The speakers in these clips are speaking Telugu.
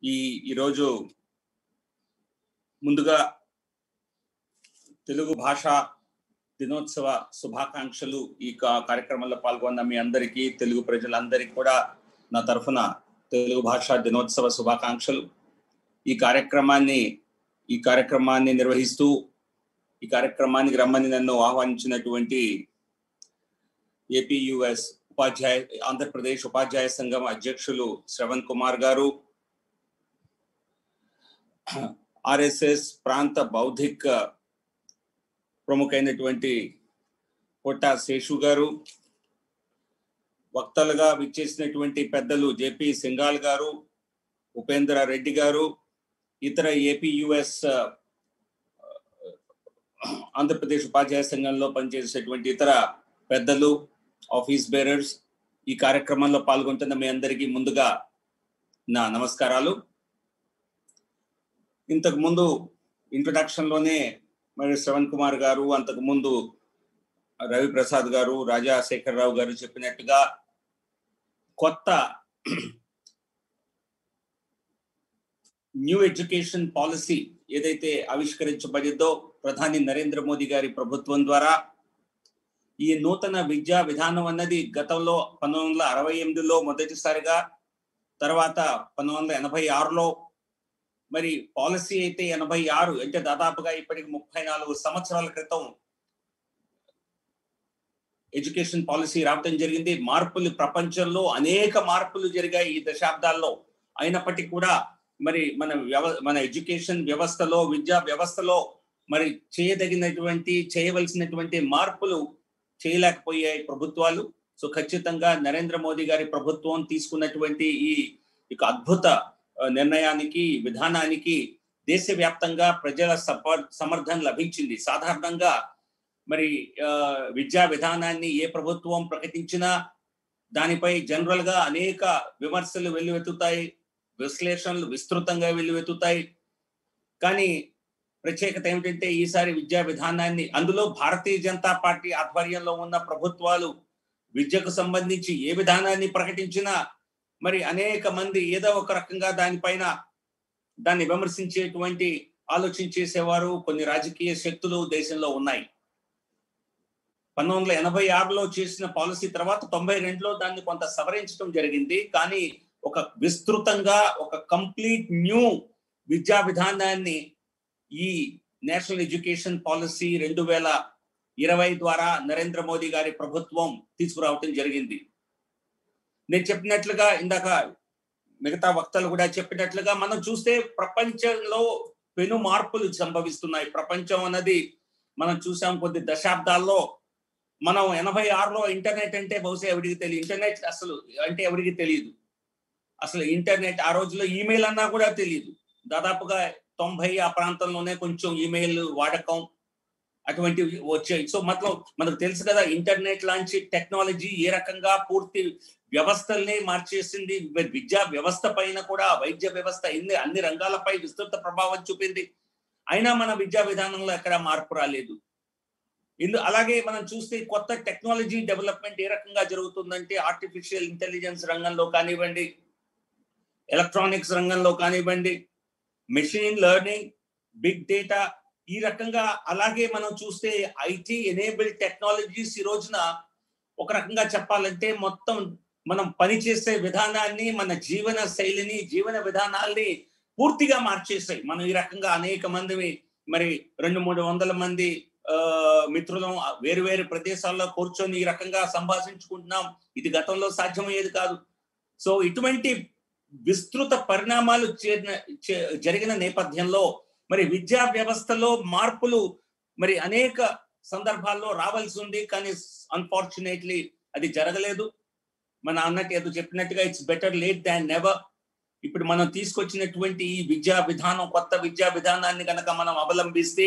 ఈ ఈరోజు ముందుగా తెలుగు భాష దినోత్సవ శుభాకాంక్షలు ఈ కా- కార్యక్రమంలో పాల్గొన్న మీ అందరికీ తెలుగు ప్రజలందరికీ కూడా నా తరఫున తెలుగు భాష దినోత్సవ శుభాకాంక్షలు ఈ కార్యక్రమాన్ని ఈ కార్యక్రమాన్ని నిర్వహిస్తూ ఈ కార్యక్రమానికి రమ్మని నన్ను ఆహ్వానించినటువంటి ఏపీయుఎస్ ఉపాధ్యాయ ఆంధ్రప్రదేశ్ ఉపాధ్యాయ సంఘం అధ్యక్షులు శ్రవణ్ కుమార్ గారు ఆర్ఎస్ఎస్ ప్రాంత బౌద్ధిక ప్రముఖైనటువంటి పొట్ట శేషు గారు వక్తలుగా విచ్చేసినటువంటి పెద్దలు జేపీ సింగాల్ గారు ఉపేంద్ర రెడ్డి గారు ఇతర ఏపీయుఎస్ ఆంధ్రప్రదేశ్ ఉపాధ్యాయ సంఘంలో పనిచేసేటువంటి ఇతర పెద్దలు ఆఫీస్ బేరర్స్ ఈ కార్యక్రమంలో పాల్గొంటున్న మీ అందరికీ ముందుగా నా నమస్కారాలు ఇంతకు ముందు ఇంట్రొడక్షన్ లోనే మరి శ్రవణ్ కుమార్ గారు అంతకు ముందు రవి ప్రసాద్ గారు రాజా శేఖర్ రావు గారు చెప్పినట్టుగా కొత్త న్యూ ఎడ్యుకేషన్ పాలసీ ఏదైతే ఆవిష్కరించబడిందో ప్రధాని నరేంద్ర మోదీ గారి ప్రభుత్వం ద్వారా ఈ నూతన విద్యా విధానం అన్నది గతంలో పంతొమ్మిది వందల అరవై ఎనిమిదిలో మొదటిసారిగా తర్వాత పంతొమ్మిది వందల ఎనభై ఆరులో మరి పాలసీ అయితే ఎనభై ఆరు అంటే దాదాపుగా ఇప్పటికి ముప్పై నాలుగు సంవత్సరాల క్రితం ఎడ్యుకేషన్ పాలసీ రావటం జరిగింది మార్పులు ప్రపంచంలో అనేక మార్పులు జరిగాయి ఈ దశాబ్దాల్లో అయినప్పటికీ కూడా మరి మన వ్యవ మన ఎడ్యుకేషన్ వ్యవస్థలో విద్యా వ్యవస్థలో మరి చేయదగినటువంటి చేయవలసినటువంటి మార్పులు చేయలేకపోయాయి ప్రభుత్వాలు సో ఖచ్చితంగా నరేంద్ర మోదీ గారి ప్రభుత్వం తీసుకున్నటువంటి ఈ ఇక అద్భుత ఆ, నిర్ణయానికి విధానానికి దేశవ్యాప్తంగా ప్రజల సప- సమర్థన లభించింది సాధారణంగా మరి ఆ, విద్యా విధానాన్ని ఏ ప్రభుత్వం ప్రకటించినా దానిపై జనరల్ గా అనేక విమర్శలు వెల్లువెత్తుతాయి విశ్లేషణలు విస్తృతంగా వెల్లువెత్తుతాయి కానీ ప్రత్యేకత ఏమిటంటే ఈసారి విద్యా విధానాన్ని అందులో భారతీయ జనతా పార్టీ ఆధ్వర్యంలో ఉన్న ప్రభుత్వాలు విద్యకు సంబంధించి ఏ విధానాన్ని ప్రకటించినా మరి అనేక మంది ఏదో ఒక రకంగా దానిపైన దాన్ని విమర్శించేటువంటి ఆలోచించేసేవారు కొన్ని రాజకీయ శక్తులు దేశంలో ఉన్నాయి పంతొమ్మిది వందల ఎనభై ఆరులో చేసిన పాలసీ తర్వాత తొంభై రెండులో దాన్ని కొంత సవరించడం జరిగింది కానీ ఒక విస్తృతంగా ఒక కంప్లీట్ న్యూ విద్యా విధానాన్ని ఈ నేషనల్ ఎడ్యుకేషన్ పాలసీ రెండు వేల ఇరవై ద్వారా నరేంద్ర మోదీ గారి ప్రభుత్వం తీసుకురావటం జరిగింది నేను చెప్పినట్లుగా ఇందాక మిగతా వక్తలు కూడా చెప్పినట్లుగా మనం చూస్తే ప్రపంచంలో పెను మార్పులు సంభవిస్తున్నాయి ప్రపంచం అన్నది మనం చూసాం కొద్ది దశాబ్దాల్లో మనం ఎనభై ఆరులో ఇంటర్నెట్ అంటే బహుశా ఎవరికి తెలియదు ఇంటర్నెట్ అసలు అంటే ఎవరికి తెలియదు అసలు ఇంటర్నెట్ ఆ రోజుల్లో ఈమెయిల్ అన్నా కూడా తెలియదు దాదాపుగా తొంభై ఆ ప్రాంతంలోనే కొంచెం ఈమెయిల్ వాడకం అటువంటివి వచ్చాయి సో మొత్తం మనకు తెలుసు కదా ఇంటర్నెట్ లాంటి టెక్నాలజీ ఏ రకంగా పూర్తి వ్యవస్థల్ని మార్చేసింది వి- విద్యా వ్యవస్థ పైన కూడా వైద్య వ్యవస్థ ఎన్ని అన్ని రంగాలపై విస్తృత ప్రభావం చూపింది అయినా మన విద్యా విధానంలో ఎక్కడ మార్పు రాలేదు ఇందు అలాగే మనం చూస్తే కొత్త టెక్నాలజీ డెవలప్మెంట్ ఏ రకంగా జరుగుతుందంటే ఆర్టిఫిషియల్ ఇంటెలిజెన్స్ రంగంలో కానివ్వండి ఎలక్ట్రానిక్స్ రంగంలో కానివ్వండి మెషిన్ లెర్నింగ్ బిగ్ డేటా ఈ రకంగా అలాగే మనం చూస్తే ఐటీ ఎనేబుల్ టెక్నాలజీస్ ఈ రోజున ఒక రకంగా చెప్పాలంటే మొత్తం మనం పనిచేసే విధానాన్ని మన జీవన శైలిని జీవన విధానాల్ని పూర్తిగా మార్చేసాయి మనం ఈ రకంగా అనేక మంది మరి రెండు మూడు వందల మంది ఆ, మిత్రులం వేరు వేరు ప్రదేశాల్లో కూర్చొని ఈ రకంగా సంభాషించుకుంటున్నాం ఇది గతంలో సాధ్యమయ్యేది కాదు సో ఇటువంటి విస్తృత పరిణామాలు చేరిన చే- జరిగిన నేపథ్యంలో మరి విద్యా వ్యవస్థలో మార్పులు మరి అనేక సందర్భాల్లో రావాల్సి ఉంది కానీ అన్ఫార్చునేట్లీ అది జరగలేదు మన అన్నట్టు ఏదో చెప్పినట్టుగా it's better late than never ఇప్పుడు మనం తీసుకొచ్చినటువంటి ఈ విద్యా విధానం కొత్త విద్యా విధానాన్ని కనుక మనం అవలంబిస్తే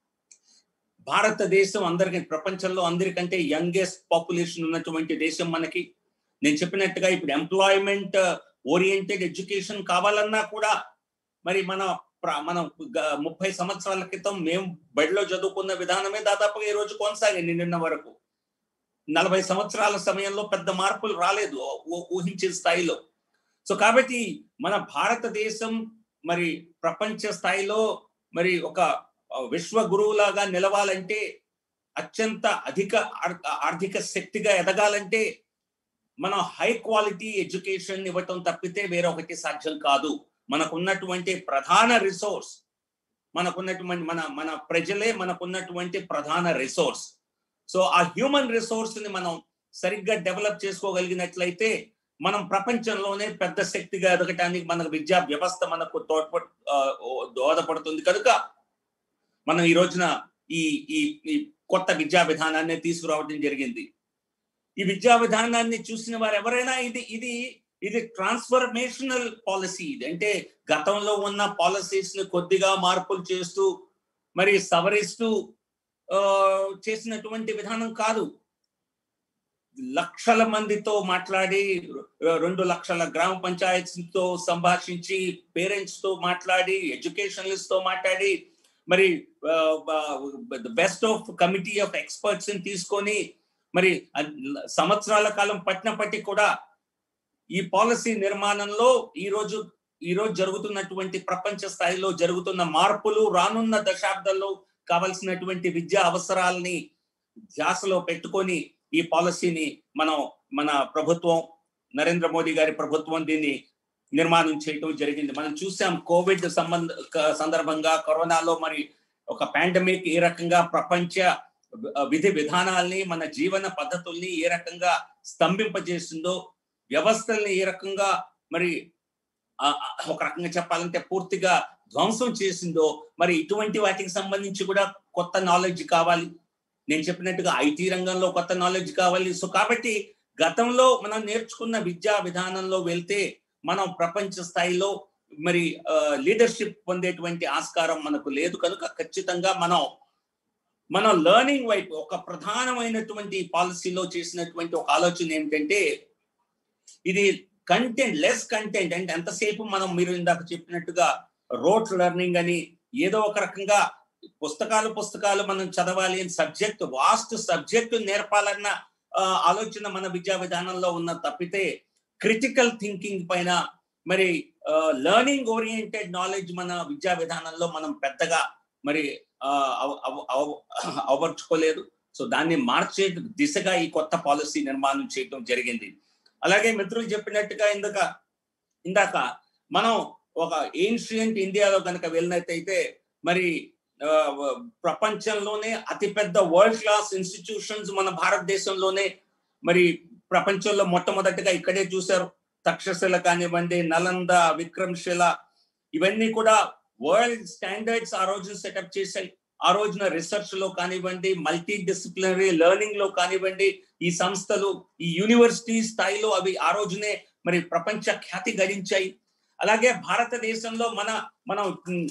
భారతదేశం అందరికి ప్రపంచంలో అందరికంటే యంగెస్ట్ పాపులేషన్ ఉన్నటువంటి దేశం మనకి నేను చెప్పినట్టుగా ఇప్పుడు ఎంప్లాయ్మెంట్ ఓరియంటెడ్ ఎడ్యుకేషన్ కావాలన్నా కూడా మరి మన ప్ర- మనం గ- ముప్పై సంవత్సరాల క్రితం మేము బడిలో చదువుకున్న విధానమే దాదాపుగా ఈ రోజు కొనసాగింది నిన్న వరకు నలభై సంవత్సరాల సమయంలో పెద్ద మార్పులు రాలేదు ఊ- ఊహించే స్థాయిలో సో కాబట్టి మన భారతదేశం మరి ప్రపంచ స్థాయిలో మరి ఒక విశ్వ గురువులాగా నిలవాలంటే అత్యంత అధిక ఆర్థిక శక్తిగా ఎదగాలంటే మనం హై క్వాలిటీ ఎడ్యుకేషన్ ఇవ్వటం తప్పితే వేరొకటి సాధ్యం కాదు మనకున్నటువంటి ప్రధాన రిసోర్స్ మనకున్నటువంటి మన మన ప్రజలే మనకున్నటువంటి ప్రధాన రిసోర్స్ సో ఆ హ్యూమన్ రిసోర్స్ ని మనం సరిగ్గా డెవలప్ చేసుకోగలిగినట్లయితే మనం ప్రపంచంలోనే పెద్ద శక్తిగా ఎదగటానికి మన విద్యా వ్యవస్థ మనకు తోడ్ప దోహదపడుతుంది కనుక మనం ఈ రోజున ఈ ఈ కొత్త విద్యా విధానాన్ని తీసుకురావడం జరిగింది ఈ విద్యా విధానాన్ని చూసిన వారు ఎవరైనా ఇది ఇది ఇది ట్రాన్స్ఫర్మేషనల్ పాలసీ ఇది అంటే గతంలో ఉన్న పాలసీస్ ని కొద్దిగా మార్పులు చేస్తూ మరి సవరిస్తూ చేసినటువంటి విధానం కాదు లక్షల మందితో మాట్లాడి రెండు లక్షల గ్రామ పంచాయతీతో సంభాషించి పేరెంట్స్ తో మాట్లాడి ఎడ్యుకేషనలిస్ట్ తో మాట్లాడి మరి best of committee of experts ని తీసుకొని మరి సంవత్సరాల కాలం పట్టినప్పటికీ కూడా ఈ పాలసీ నిర్మాణంలో ఈ రోజు ఈ రోజు జరుగుతున్నటువంటి ప్రపంచ స్థాయిలో జరుగుతున్న మార్పులు రానున్న దశాబ్దాల్లో కావలసినటువంటి విద్యా అవసరాలని ధ్యాసలో పెట్టుకొని ఈ పాలసీని మనం మన ప్రభుత్వం నరేంద్ర మోదీ గారి ప్రభుత్వం దీన్ని నిర్మాణం చేయటం జరిగింది మనం చూసాం కోవిడ్ సంబంధ సందర్భంగా కరోనాలో మరి ఒక పాండమిక్ ఏ రకంగా ప్రపంచ విధి విధానాల్ని మన జీవన పద్ధతుల్ని ఏ రకంగా స్తంభింపజేసిందో వ్యవస్థల్ని ఏ రకంగా మరి ఒక రకంగా చెప్పాలంటే పూర్తిగా ధ్వంసం చేసిందో మరి ఇటువంటి వాటికి సంబంధించి కూడా కొత్త నాలెడ్జ్ కావాలి నేను చెప్పినట్టుగా ఐటీ రంగంలో కొత్త నాలెడ్జ్ కావాలి సో కాబట్టి గతంలో మనం నేర్చుకున్న విద్యా విధానంలో వెళ్తే మనం ప్రపంచ స్థాయిలో మరి లీడర్షిప్ పొందేటువంటి ఆస్కారం మనకు లేదు కనుక ఖచ్చితంగా మనం మనం లెర్నింగ్ వైపు ఒక ప్రధానమైనటువంటి పాలసీలో చేసినటువంటి ఒక ఆలోచన ఏమిటంటే ఇది కంటెంట్ లెస్ కంటెంట్ అంటే ఎంతసేపు మనం మీరు ఇందాక చెప్పినట్టుగా రోట్ లెర్నింగ్ అని ఏదో ఒక రకంగా పుస్తకాలు పుస్తకాలు మనం చదవాలి అని సబ్జెక్ట్ వాస్ట్ సబ్జెక్ట్ నేర్పాలన్న ఆలోచన మన విద్యా విధానంలో ఉన్న తప్పితే క్రిటికల్ థింకింగ్ పైన మరి లెర్నింగ్ ఓరియంటెడ్ నాలెడ్జ్ మన విద్యా విధానంలో మనం పెద్దగా మరి అవపరుచుకోలేదు సో దాన్ని మార్చే దిశగా ఈ కొత్త పాలసీ నిర్మాణం చేయడం జరిగింది అలాగే మిత్రులు చెప్పినట్టుగా ఇందాక ఇందాక మనం ఒక ఏన్షియంట్ ఇండియాలో కనుక వెళ్ళినట్టయితే మరి ప్రపంచంలోనే అతిపెద్ద వరల్డ్ క్లాస్ ఇన్స్టిట్యూషన్స్ మన భారతదేశంలోనే మరి ప్రపంచంలో మొట్టమొదటిగా ఇక్కడే చూశారు తక్షశిల కానివ్వండి నలంద విక్రమ్శిల ఇవన్నీ కూడా వరల్డ్ స్టాండర్డ్స్ ఆ రోజున సెటప్ చేశాయి ఆ రోజున రీసెర్చ్ లో కానివ్వండి మల్టీ డిసిప్లినరీ లెర్నింగ్ లో కానివ్వండి ఈ సంస్థలు ఈ యూనివర్సిటీ స్థాయిలో అవి ఆ రోజునే మరి ప్రపంచ ఖ్యాతి గడించాయి అలాగే భారతదేశంలో మన మనం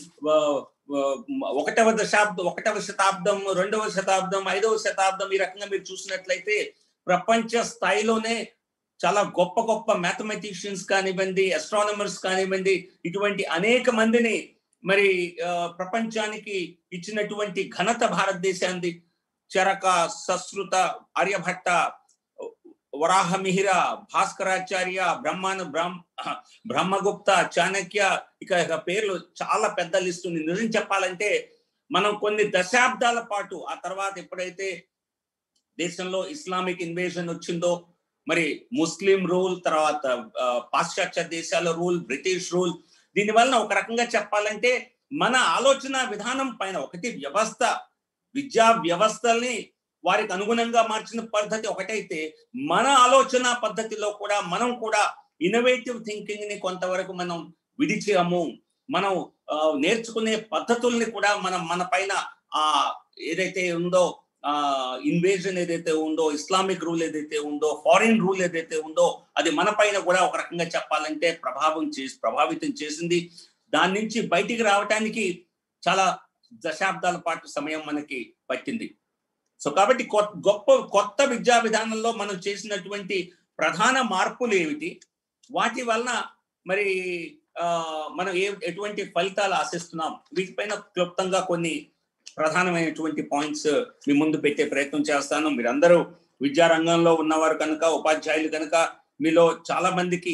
ఒకటవ దశాబ్దం ఒకటవ శతాబ్దం రెండవ శతాబ్దం ఐదవ శతాబ్దం ఈ రకంగా మీరు చూసినట్లయితే ప్రపంచ స్థాయిలోనే చాలా గొప్ప గొప్ప మ్యాథమెటిషియన్స్ కానివ్వండి అస్ట్రానమర్స్ కానివ్వండి ఇటువంటి అనేక మందిని మరి ప్రపంచానికి ఇచ్చినటువంటి ఘనత భారతదేశాన్ని చరక సశ్రుత ఆర్యభట్ట వరాహమిహిర భాస్కరాచార్య బ్రహ్మాను బ్రహ్మ బ్రహ్మగుప్త చాణక్య ఇక పేర్లు చాలా పెద్ద లిస్ట్ ఉంది నిజం చెప్పాలంటే మనం కొన్ని దశాబ్దాల పాటు ఆ తర్వాత ఎప్పుడైతే దేశంలో ఇస్లామిక్ ఇన్వేషన్ వచ్చిందో మరి ముస్లిం రూల్ తర్వాత పాశ్చాత్య దేశాల రూల్ బ్రిటిష్ రూల్ దీని వలన ఒక రకంగా చెప్పాలంటే మన ఆలోచన విధానం పైన ఒకటి వ్యవస్థ విద్యా వ్యవస్థల్ని వారికి అనుగుణంగా మార్చిన పద్ధతి ఒకటైతే మన ఆలోచన పద్ధతిలో కూడా మనం కూడా ఇన్నోవేటివ్ థింకింగ్ ని కొంతవరకు మనం విడిచాము మనం నేర్చుకునే పద్ధతుల్ని కూడా మనం మన పైన ఆ ఏదైతే ఉందో ఆ ఇన్వేజన్ ఏదైతే ఉందో ఇస్లామిక్ రూల్ ఏదైతే ఉందో ఫారిన్ రూల్ ఏదైతే ఉందో అది మన పైన కూడా ఒక రకంగా చెప్పాలంటే ప్రభావం చేసి ప్రభావితం చేసింది దాని నుంచి బయటికి రావటానికి చాలా దశాబ్దాల పాటు సమయం మనకి పట్టింది సో కాబట్టి గొప్ప కొత్త విద్యా విధానంలో మనం చేసినటువంటి ప్రధాన మార్పులు ఏమిటి వాటి వలన మరి మనం ఏ ఎటువంటి ఫలితాలు ఆశిస్తున్నాం వీటిపైన క్లుప్తంగా కొన్ని ప్రధానమైనటువంటి పాయింట్స్ మీ ముందు పెట్టే ప్రయత్నం చేస్తాను మీరందరూ విద్యారంగంలో ఉన్నవారు కనుక ఉపాధ్యాయులు కనుక మీలో చాలా మందికి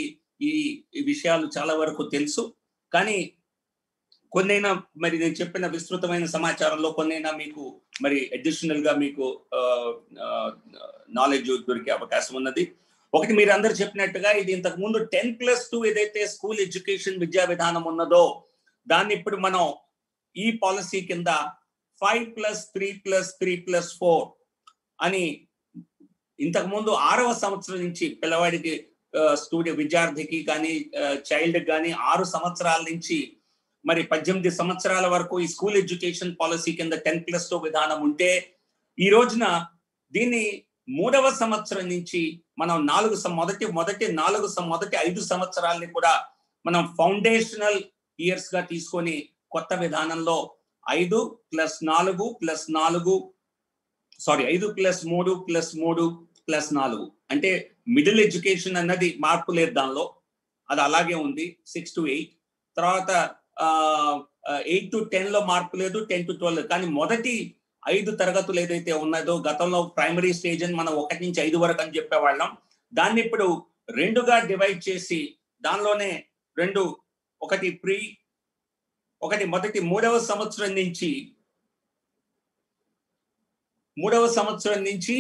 ఈ ఈ విషయాలు చాలా వరకు తెలుసు కానీ కొన్నైనా మరి నేను చెప్పిన విస్తృతమైన సమాచారంలో కొన్నైనా మీకు మరి అడిషనల్ గా మీకు నాలెడ్జ్ దొరికే అవకాశం ఉన్నది ఒకటి మీరు అందరు చెప్పినట్టుగా ఇది ఇంతకు ముందు టెన్ ప్లస్ టూ ఏదైతే స్కూల్ ఎడ్యుకేషన్ విద్యా విధానం ఉన్నదో దాన్ని ఇప్పుడు మనం ఈ పాలసీ కింద five plus three plus three plus four అని ఇంతకు ముందు ఆరవ సంవత్సరం నుంచి పిల్లవాడికి స్టూడెంట్ విద్యార్థికి కానీ చైల్డ్ కానీ ఆరు సంవత్సరాల నుంచి మరి పద్దెనిమిది సంవత్సరాల వరకు ఈ స్కూల్ ఎడ్యుకేషన్ పాలసీ కింద టెన్ ప్లస్ టూ విధానం ఉంటే ఈ రోజున దీన్ని మూడవ సంవత్సరం నుంచి మనం నాలుగు మొదటి మొదటి నాలుగు మొదటి ఐదు సంవత్సరాలని కూడా మనం ఫౌండేషనల్ ఇయర్స్ గా తీసుకొని కొత్త విధానంలో ఐదు ప్లస్ నాలుగు ప్లస్ నాలుగు సారీ ఐదు ప్లస్ మూడు ప్లస్ మూడు ప్లస్ నాలుగు అంటే మిడిల్ ఎడ్యుకేషన్ అన్నది మార్పు లేదు దానిలో అది అలాగే ఉంది సిక్స్ టు ఎయిట్ తర్వాత ఎయిట్ టు టెన్ లో మార్పు లేదు టెన్ టు ట్వెల్వ్ కానీ మొదటి ఐదు తరగతులు ఏదైతే ఉన్నదో గతంలో ప్రైమరీ స్టేజ్ అని మనం ఒకటి నుంచి ఐదు వరకు అని చెప్పేవాళ్ళం దాన్ని ఇప్పుడు రెండుగా డివైడ్ చేసి దానిలోనే రెండు ఒకటి ప్రీ ఒకటి మొదటి మూడవ సంవత్సరం నుంచి మూడవ సంవత్సరం నుంచి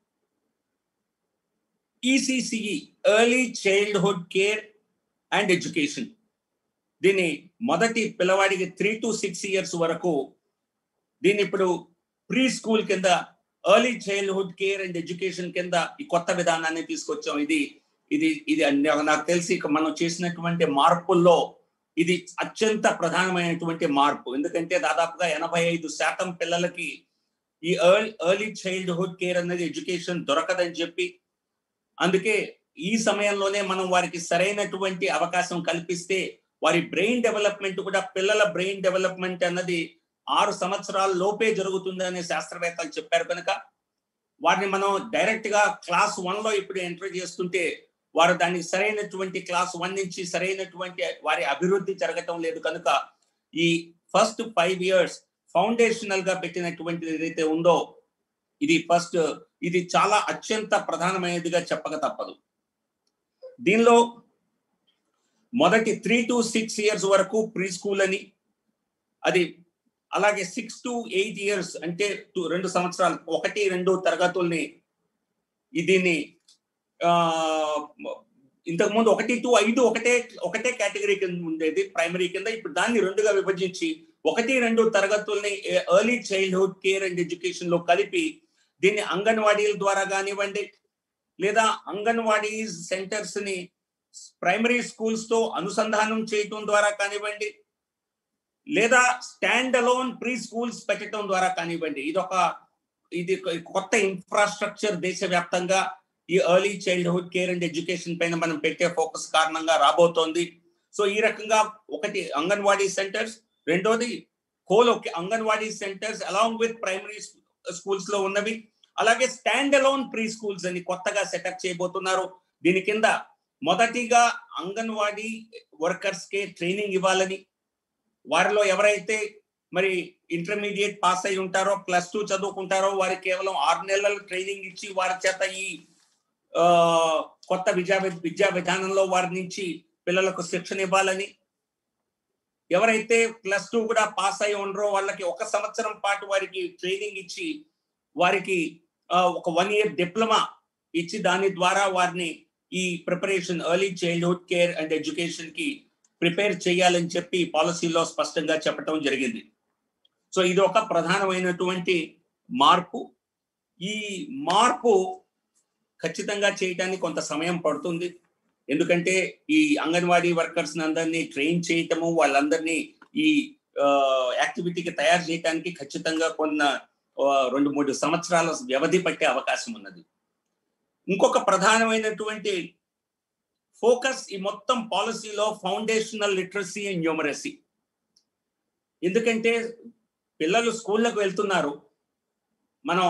ECCE early childhood care and education దీన్ని మొదటి పిల్లవాడికి త్రీ టు సిక్స్ ఇయర్స్ వరకు దీన్ని ఇప్పుడు ప్రీ స్కూల్ కింద early childhood care and education కింద ఈ కొత్త విధానాన్ని తీసుకొచ్చాం ఇది ఇది ఇది నాకు తెలిసి మనం చేసినటువంటి మార్పుల్లో ఇది అత్యంత ప్రధానమైనటువంటి మార్పు ఎందుకంటే దాదాపుగా ఎనభై ఐదు శాతం పిల్లలకి ఈ ఎర్లీ ఎర్లీ చైల్డ్హుడ్ కేర్ అనేది ఎడ్యుకేషన్ దొరకదని చెప్పి అందుకే ఈ సమయంలోనే మనం వారికి సరైనటువంటి అవకాశం కల్పిస్తే వారి బ్రెయిన్ డెవలప్మెంట్ కూడా పిల్లల బ్రెయిన్ డెవలప్మెంట్ అన్నది ఆరు సంవత్సరాల లోపే జరుగుతుందని శాస్త్రవేత్తలు చెప్పారు కనుక వారిని మనం డైరెక్ట్ గా క్లాస్ వన్ లో ఇప్పుడు ఎంటర్ చేస్తుంటే వారు దానికి సరైనటువంటి క్లాస్ వన్ నుంచి సరైనటువంటి వారి అభివృద్ధి జరగటం లేదు కనుక ఈ ఫస్ట్ ఫైవ్ ఇయర్స్ ఫౌండేషనల్ గా పెట్టినటువంటిది ఏదైతే ఉందో ఇది ఫస్ట్ ఇది చాలా అత్యంత ప్రధానమైనదిగా చెప్పక తప్పదు దీనిలో మొదటి త్రీ టు సిక్స్ ఇయర్స్ వరకు ప్రీ స్కూల్ అని అది అలాగే సిక్స్ టు ఎయిట్ ఇయర్స్ అంటే రెండు సంవత్సరాలు ఒకటి రెండు తరగతుల్ని దీన్ని ఇంతకు ముందు ఒకటి టు ఐదు ఒకటే ఒకటే కేటగిరీ కింద ఉండేది ప్రైమరీ కింద ఇప్పుడు దాన్ని రెండుగా విభజించి ఒకటి రెండు తరగతుల్ని early childhood care and education లో కలిపి దీన్ని అంగన్వాడీల ద్వారా కానివ్వండి లేదా అంగన్వాడీ సెంటర్స్ ని ప్రైమరీ స్కూల్స్ తో అనుసంధానం చేయటం ద్వారా కానివ్వండి లేదా స్టాండ్ అలోన్ ప్రీ స్కూల్స్ పెట్టడం ద్వారా కానివ్వండి ఇది ఒక ఇది కొత్త ఇన్ఫ్రాస్ట్రక్చర్ దేశవ్యాప్తంగా ఈ early childhood care and education పైన మనం పెట్టే ఫోకస్ కారణంగా రాబోతోంది సో ఈ రకంగా ఒకటి అంగన్వాడీ సెంటర్స్ రెండోది whole anganwadi centres along with primary schools లో ఉన్నవి అలాగే స్టాండ్ అలోన్ ప్రీ స్కూల్స్ అని కొత్తగా సెటప్ చేయబోతున్నారు దీని కింద మొదటిగా అంగన్వాడీ వర్కర్స్ కే ట్రైనింగ్ ఇవ్వాలని వారిలో ఎవరైతే మరి ఇంటర్మీడియట్ పాస్ అయి ఉంటారో ప్లస్ టూ చదువుకుంటారో వారికి కేవలం ఆరు నెలల ట్రైనింగ్ ఇచ్చి వారి చేత ఈ కొత్త విద్యా విద్యా విధానంలో వారి నుంచి పిల్లలకు శిక్షణ ఇవ్వాలని ఎవరైతే ప్లస్ టూ కూడా పాస్ అయి ఉండరో వాళ్ళకి ఒక సంవత్సరం పాటు వారికి ట్రైనింగ్ ఇచ్చి వారికి ఒక వన్ ఇయర్ డిప్లొమా ఇచ్చి దాని ద్వారా వారిని ఈ preparation early childhood care and education కి ప్రిపేర్ చేయాలని చెప్పి పాలసీలో స్పష్టంగా చెప్పడం జరిగింది సో ఇది ఒక ప్రధానమైనటువంటి మార్పు ఈ మార్పు ఖచ్చితంగా చేయడానికి కొంత సమయం పడుతుంది ఎందుకంటే ఈ అంగన్వాడీ వర్కర్స్ అందరినీ ట్రైన్ చేయటము వాళ్ళందరినీ ఈ యాక్టివిటీకి తయారు చేయడానికి ఖచ్చితంగా కొన్న రెండు మూడు సంవత్సరాల వ్యవధి పట్టే అవకాశం ఉన్నది ఇంకొక ప్రధానమైనటువంటి ఫోకస్ ఈ మొత్తం పాలసీలో ఫౌండేషనల్ లిటరసీ అండ్ న్యూమరసీ ఎందుకంటే పిల్లలు స్కూళ్ళకు వెళ్తున్నారు మనం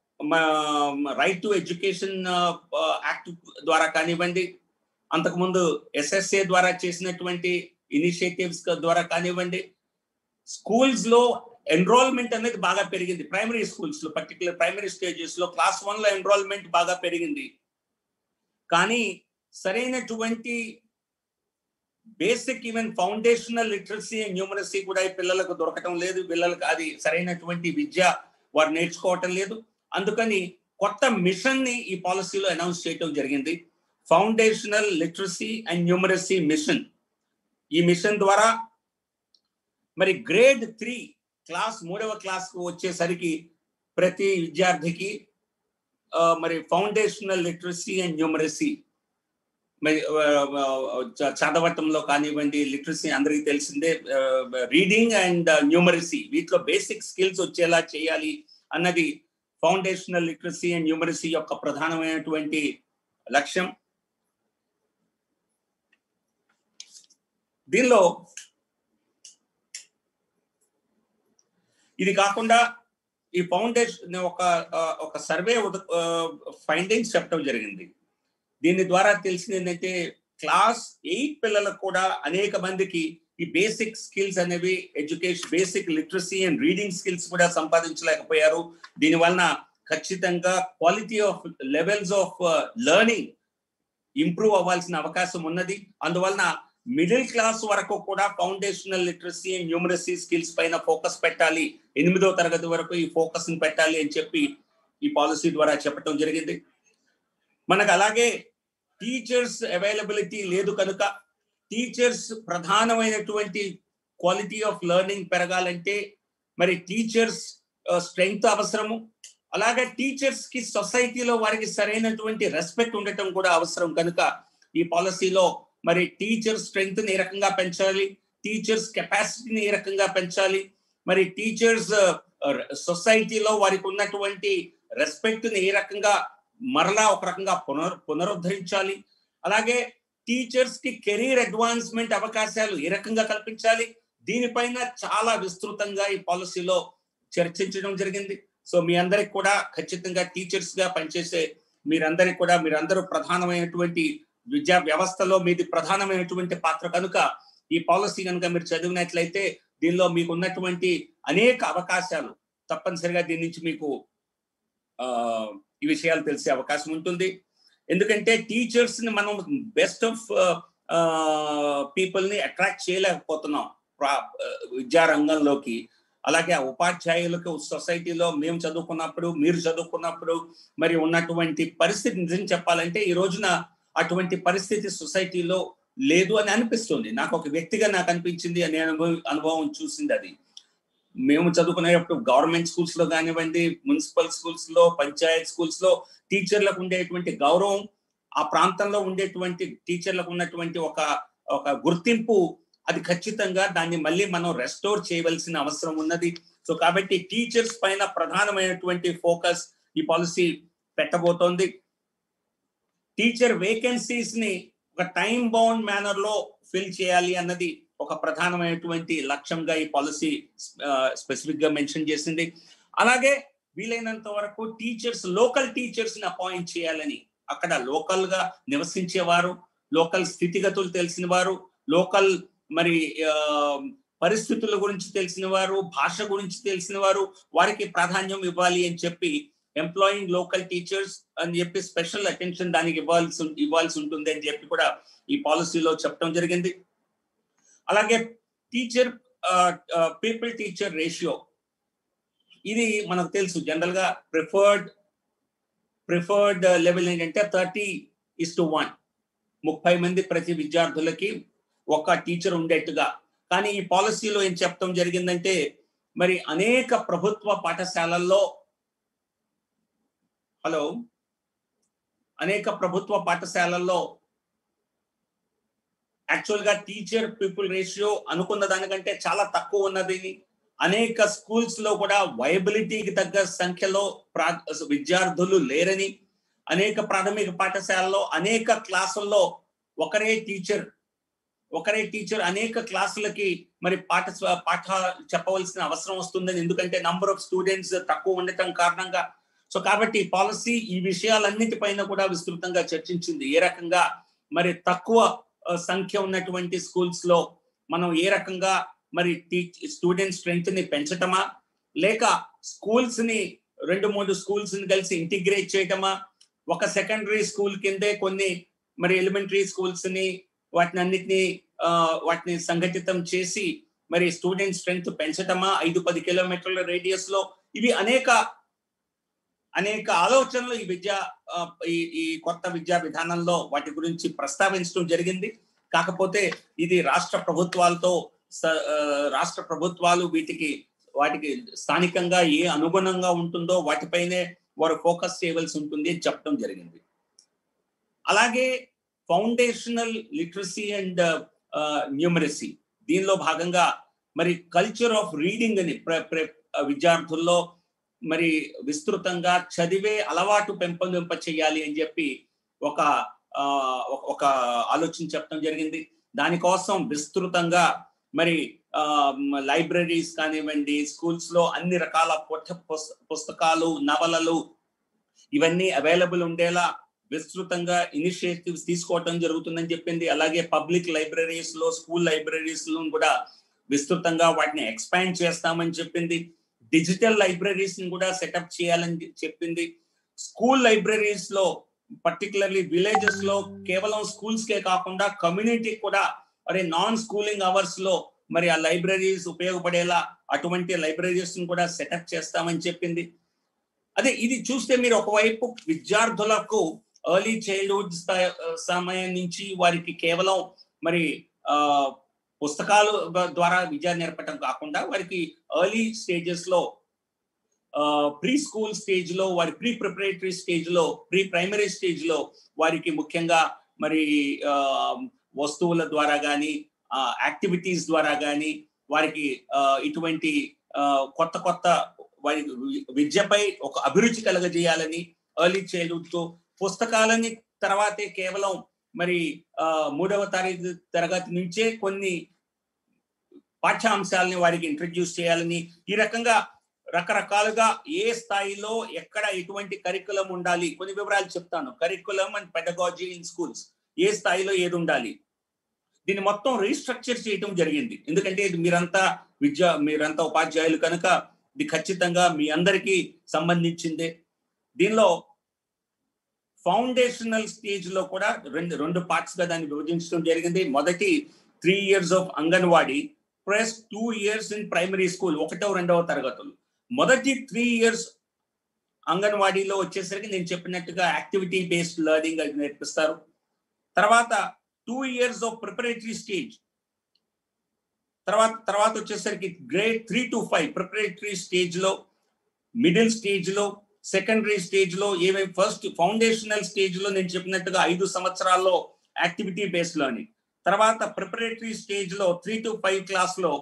రైట్ టు ఎడ్యుకేషన్ యాక్ట్ ద్వారా కానివ్వండి అంతకుముందు ఎస్ఎస్ఏ ద్వారా చేసినటువంటి ఇనిషియేటివ్స్ ద్వారా కానివ్వండి స్కూల్స్ లో ఎన్రోల్మెంట్ అనేది బాగా పెరిగింది ప్రైమరీ స్కూల్స్ లో పర్టికులర్ ప్రైమరీ స్టేజెస్ లో క్లాస్ వన్ లో ఎన్రోల్మెంట్ బాగా పెరిగింది కానీ సరైనటువంటి basic even foundational literacy and numeracy కూడా ఈ పిల్లలకు దొరకటం లేదు పిల్లలకు అది సరైనటువంటి విద్య వారు నేర్చుకోవటం లేదు అందుకని కొత్త మిషన్ ని ఈ పాలసీలో అనౌన్స్ చేయటం జరిగింది foundational literacy and numeracy mission ఈ మిషన్ ద్వారా మరి గ్రేడ్ త్రీ క్లాస్ మూడవ క్లాస్ కు వచ్చేసరికి ప్రతి విద్యార్థికి మరి ఫౌండేషనల్ లిటరసీ అండ్ న్యూమరసీ మరి చదవటంలో కానివ్వండి లిటరసీ అందరికీ తెలిసిందే రీడింగ్ అండ్ న్యూమరసీ వీటిలో బేసిక్ స్కిల్స్ వచ్చేలా చేయాలి అన్నది ఫౌండేషనల్ లిటరసీ అండ్ న్యూమరసీ యొక్క ప్రధానమైనటువంటి లక్ష్యం దీనిలో ఇది కాకుండా ఈ ఫౌండేషన్ ఒక ఒక సర్వే ఫైండింగ్స్ చెప్పడం జరిగింది దీని ద్వారా తెలిసింది ఏంటంటే క్లాస్ ఎయిట్ పిల్లలకు కూడా అనేక మందికి ఈ బేసిక్ స్కిల్స్ అనేవి education basic literacy and reading skills కూడా సంపాదించలేకపోయారు దీని వలన ఖచ్చితంగా quality of levels of learning improve అవ్వాల్సిన అవకాశం ఉన్నది అందువలన మిడిల్ క్లాస్ వరకు కూడా foundational literacy and numeracy skills పైన ఫోకస్ పెట్టాలి ఎనిమిదో తరగతి వరకు ఈ ఫోకస్ ని పెట్టాలి అని చెప్పి ఈ పాలసీ ద్వారా చెప్పడం జరిగింది మనకు అలాగే టీచర్స్ అవైలబిలిటీ లేదు కనుక టీచర్స్ ప్రధానమైనటువంటి క్వాలిటీ ఆఫ్ లెర్నింగ్ పెరగాలంటే మరి టీచర్స్ స్ట్రెంగ్త్ అవసరము అలాగే టీచర్స్ కి సొసైటీలో వారికి సరైనటువంటి రెస్పెక్ట్ ఉండటం కూడా అవసరం కనుక ఈ పాలసీలో మరి టీచర్ స్ట్రెంగ్త్ ని ఏ రకంగా పెంచాలి టీచర్స్ కెపాసిటీని ఏ రకంగా పెంచాలి మరి టీచర్స్ సొసైటీలో వారికి ఉన్నటువంటి రెస్పెక్ట్ ని ఏ రకంగా మరలా ఒక రకంగా పునర్ పునరుద్ధరించాలి అలాగే టీచర్స్ కి కెరీర్ అడ్వాన్స్మెంట్ అవకాశాలు ఏ రకంగా కల్పించాలి దీనిపైన చాలా విస్తృతంగా ఈ పాలసీలో చర్చించడం జరిగింది సో మీ అందరికి కూడా ఖచ్చితంగా టీచర్స్ గా పనిచేసే మీరందరికి కూడా మీరందరూ ప్రధానమైనటువంటి విద్యా వ్యవస్థలో మీది ప్రధానమైనటువంటి పాత్ర కనుక ఈ పాలసీ కనుక మీరు చదివినట్లయితే దీనిలో మీకు ఉన్నటువంటి అనేక అవకాశాలు తప్పనిసరిగా దీని నుంచి మీకు ఈ విషయాలు తెలిసే అవకాశం ఉంటుంది ఎందుకంటే టీచర్స్ ని మనం బెస్ట్ ఆఫ్ పీపుల్ ని అట్రాక్ట్ చేయలేకపోతున్నాం విద్యారంగంలోకి అలాగే ఆ ఉపాధ్యాయులకు సొసైటీలో మేము చదువుకున్నప్పుడు మీరు చదువుకున్నప్పుడు మరి ఉన్నటువంటి పరిస్థితి నిజం చెప్పాలంటే ఈ రోజున అటువంటి పరిస్థితి సొసైటీలో లేదు అని అనిపిస్తుంది నాకు ఒక వ్యక్తిగా నాకు అనిపించింది అనే అనుభవం అనుభవం చూసింది అది మేము చదువుకునేటప్పుడు గవర్నమెంట్ స్కూల్స్ లో కానివ్వండి మున్సిపల్ స్కూల్స్ లో పంచాయత్ స్కూల్స్ లో టీచర్లకు ఉండేటువంటి గౌరవం ఆ ప్రాంతంలో ఉండేటువంటి టీచర్లకు ఉన్నటువంటి ఒక ఒక గుర్తింపు అది ఖచ్చితంగా దాన్ని మళ్ళీ మనం రెస్టోర్ చేయవలసిన అవసరం ఉన్నది సో కాబట్టి టీచర్స్ పైన ప్రధానమైనటువంటి ఫోకస్ ఈ పాలసీ పెట్టబోతోంది టీచర్ వేకెన్సీస్ ని ఒక టైం బౌండ్ మేనర్ లో ఫిల్ చేయాలి అన్నది ఒక ప్రధానమైనటువంటి లక్ష్యంగా ఈ పాలసీ స్పెసిఫిక్ గా మెన్షన్ చేసింది అలాగే వీలైనంత వరకు టీచర్స్ లోకల్ టీచర్స్ ని అపాయింట్ చేయాలని అక్కడ లోకల్ గా నివసించేవారు లోకల్ స్థితిగతులు తెలిసిన వారు లోకల్ మరి పరిస్థితుల గురించి తెలిసిన వారు భాష గురించి తెలిసిన వారు వారికి ప్రాధాన్యం ఇవ్వాలి అని చెప్పి ఎంప్లాయింగ్ లోకల్ టీచర్స్ అని చెప్పి స్పెషల్ అటెన్షన్ దానికి ఇవ్వాల్సి ఇవ్వాల్సి ఉంటుంది అని చెప్పి కూడా ఈ పాలసీలో చెప్పడం జరిగింది అలాగే టీచర్ పీపుల్ టీచర్ రేషియో ఇది మనకు తెలుసు జనరల్ గా ప్రిఫర్డ్ ప్రిఫర్డ్ లెవెల్ ఏంటంటే థర్టీ ఇస్ టు వన్ ముప్పై మంది ప్రతి విద్యార్థులకి ఒక టీచర్ ఉండేట్టుగా కానీ ఈ పాలసీలో ఏం చెప్పడం జరిగిందంటే మరి అనేక ప్రభుత్వ పాఠశాలల్లో హలో అనేక ప్రభుత్వ పాఠశాలల్లో యాక్చువల్ గా టీచర్ పీపుల్ రేషియో అనుకున్న దానికంటే చాలా తక్కువ ఉన్నది అనేక స్కూల్స్ లో కూడా వైబిలిటీకి తగ్గ సంఖ్యలో విద్యార్థులు లేరని అనేక ప్రాథమిక పాఠశాలలో అనేక క్లాసుల్లో ఒకరే టీచర్ ఒకరే టీచర్ అనేక క్లాసులకి మరి పాఠ పాఠ చెప్పవలసిన అవసరం వస్తుందని ఎందుకంటే నంబర్ ఆఫ్ స్టూడెంట్స్ తక్కువ ఉండటం కారణంగా సో కాబట్టి పాలసీ ఈ విషయాలన్నిటిపైన కూడా విస్తృతంగా చర్చించింది ఏ రకంగా మరి తక్కువ సంఖ్య ఉన్నటువంటి స్కూల్స్ లో మనం ఏ రకంగా మరి స్టూడెంట్ స్ట్రెంగ్త్ ని పెంచటమా లేక స్కూల్స్ ని రెండు మూడు స్కూల్స్ ని కలిసి ఇంటిగ్రేట్ చేయటమా ఒక సెకండరీ స్కూల్ కిందే కొన్ని మరి ఎలిమెంటరీ స్కూల్స్ ని వాటిని అన్నిటిని వాటిని సంఘటితం చేసి మరి స్టూడెంట్ స్ట్రెంగ్త్ పెంచటమా ఐదు పది కిలోమీటర్ల రేడియస్ లో ఇవి అనేక అనేక ఆలోచనలు ఈ విద్యా ఈ ఈ కొత్త విద్యా విధానంలో వాటి గురించి ప్రస్తావించడం జరిగింది కాకపోతే ఇది రాష్ట్ర ప్రభుత్వాలతో రాష్ట్ర ప్రభుత్వాలు వీటికి వాటికి స్థానికంగా ఏ అనుగుణంగా ఉంటుందో వాటిపైనే వారు ఫోకస్ చేయవలసి ఉంటుంది అని చెప్పడం జరిగింది అలాగే ఫౌండేషనల్ లిటరసీ అండ్ న్యూమరసీ దీనిలో భాగంగా మరి కల్చర్ ఆఫ్ రీడింగ్ అని విద్యార్థుల్లో మరి విస్తృతంగా చదివే అలవాటు పెంపొందింప చేయాలి అని చెప్పి ఒక ఒక ఆలోచన చెప్పడం జరిగింది దానికోసం విస్తృతంగా మరి లైబ్రరీస్ కానివ్వండి స్కూల్స్ లో అన్ని రకాల పుస్తకాలు నవలలు ఇవన్నీ అవైలబుల్ ఉండేలా విస్తృతంగా ఇనిషియేటివ్స్ తీసుకోవటం జరుగుతుందని చెప్పింది అలాగే పబ్లిక్ లైబ్రరీస్ లో స్కూల్ లైబ్రరీస్ లో కూడా విస్తృతంగా వాటిని ఎక్స్పాండ్ చేస్తామని చెప్పింది డిజిటల్ లైబ్రరీస్ ని కూడా సెటప్ చేయాలని చెప్పింది స్కూల్ లైబ్రరీస్ లో పర్టికులర్లీ విలేజెస్ లో కేవలం స్కూల్స్ కే కాకుండా కమ్యూనిటీ కూడా మరి నాన్ స్కూలింగ్ అవర్స్ లో మరి ఆ లైబ్రరీస్ ఉపయోగపడేలా అటువంటి లైబ్రరీస్ ని కూడా సెటప్ చేస్తామని చెప్పింది అదే ఇది చూస్తే మీరు ఒకవైపు విద్యార్థులకు ఎర్లీ చైల్డ్హుడ్ సమయం నుంచి వారికి కేవలం మరి పుస్తకాలు ద్వారా విద్య నేర్పటం కాకుండా వారికి ఎర్లీ స్టేజెస్ లో ప్రీ స్కూల్ స్టేజ్ లో వారి ప్రీ ప్రిపరేటరీ స్టేజ్ లో ప్రీ ప్రైమరీ స్టేజ్ లో వారికి ముఖ్యంగా మరి వస్తువుల ద్వారా కానీ యాక్టివిటీస్ ద్వారా కానీ వారికి ఇటువంటి కొత్త కొత్త వారి విద్యపై ఒక అభిరుచి కలగజేయాలని ఎర్లీ చైల్డ్హుడ్ తో పుస్తకాలని తర్వాతే కేవలం మరి మూడవ తారీఖు తరగతి నుంచే కొన్ని పాఠ్యాంశాలని వారికి ఇంట్రడ్యూస్ చేయాలని ఈ రకంగా రకరకాలుగా ఏ స్థాయిలో ఎక్కడ ఎటువంటి కరికులం ఉండాలి కొన్ని వివరాలు చెప్తాను curriculum and pedagogy in schools ఏ స్థాయిలో ఏది ఉండాలి దీన్ని మొత్తం రీస్ట్రక్చర్ చేయటం జరిగింది ఎందుకంటే ఇది మీరంతా విద్య మీరంతా ఉపాధ్యాయులు కనుక ఇది ఖచ్చితంగా మీ అందరికీ సంబంధించిందే దీనిలో ఫౌండేషనల్ స్టేజ్ లో కూడా రెండు రెండు పార్ట్స్ గా దాన్ని విభజించడం జరిగింది మొదటి three years of anganwadi plus two years in primary school ఒకటో రెండవ తరగతులు మొదటి త్రీ ఇయర్స్ అంగన్వాడీలో వచ్చేసరికి నేను చెప్పినట్టుగా యాక్టివిటీ బేస్డ్ లెర్నింగ్ అది నేర్పిస్తారు తర్వాత two years of preparatory stage తర్వాత తర్వాత వచ్చేసరికి grade three to five preparatory stage లో మిడిల్ స్టేజ్ లో సెకండరీ స్టేజ్ లో ఏమేమి ఫస్ట్ ఫౌండేషనల్ స్టేజ్ లో నేను చెప్పినట్టుగా ఐదు సంవత్సరాల్లో యాక్టివిటీ బేస్డ్ లెర్నింగ్ తర్వాత ప్రిపరేటరీ స్టేజ్ లో త్రీ టు ఫైవ్ క్లాస్ లో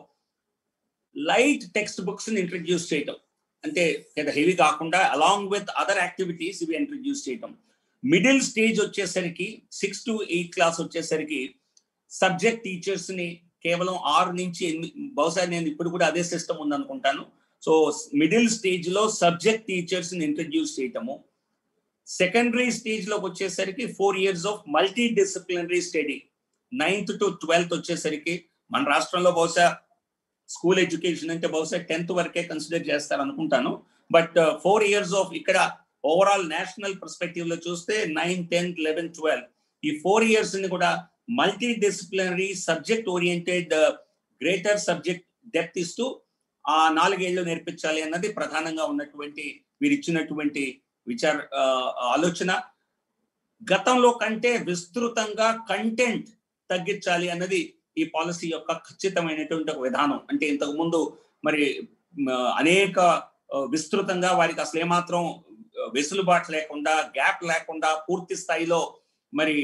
లైట్ టెక్స్ట్ బుక్స్ ని ఇంట్రడ్యూస్ చేయటం అంటే హెవీ కాకుండా అలాంగ్ విత్ అదర్ యాక్టివిటీస్ ఇవి ఇంట్రడ్యూస్ చేయటం మిడిల్ స్టేజ్ వచ్చేసరికి సిక్స్ టు ఎయిట్ క్లాస్ వచ్చేసరికి సబ్జెక్ట్ టీచర్స్ ని కేవలం ఆరు నుంచి బహుశా నేను ఇప్పుడు కూడా అదే సిస్టమ్ ఉందనుకుంటాను సో మిడిల్ స్టేజ్ లో సబ్జెక్ట్ టీచర్స్ ని ఇంట్రడ్యూస్ చేయటము సెకండరీ స్టేజ్ లోకి వచ్చేసరికి four years of multi disciplinary study ninth to twelfth వచ్చేసరికి మన రాష్ట్రంలో బహుశా స్కూల్ ఎడ్యుకేషన్ అంటే బహుశా టెన్త్ వరకే కన్సిడర్ చేస్తారు అనుకుంటాను బట్ ఫోర్ ఇయర్స్ ఆఫ్ ఇక్కడ ఓవరాల్ నేషనల్ పర్స్పెక్టివ్ లో చూస్తే నైన్ టెన్త్ లెవెన్ ట్వెల్వ్ ఈ ఫోర్ ఇయర్స్ ని కూడా multi disciplinary subject oriented greater subject depth ఇస్తూ ఆ నాలుగేళ్లు నేర్పించాలి అన్నది ప్రధానంగా ఉన్నటువంటి వీరు ఇచ్చినటువంటి విచార ఆలోచన గతంలో కంటే విస్తృతంగా కంటెంట్ తగ్గించాలి అన్నది ఈ పాలసీ యొక్క ఖచ్చితమైనటువంటి ఒక విధానం అంటే ఇంతకు ముందు మరి అనేక విస్తృతంగా వారికి అసలు ఏమాత్రం వెసులుబాటు లేకుండా గ్యాప్ లేకుండా పూర్తి స్థాయిలో మరి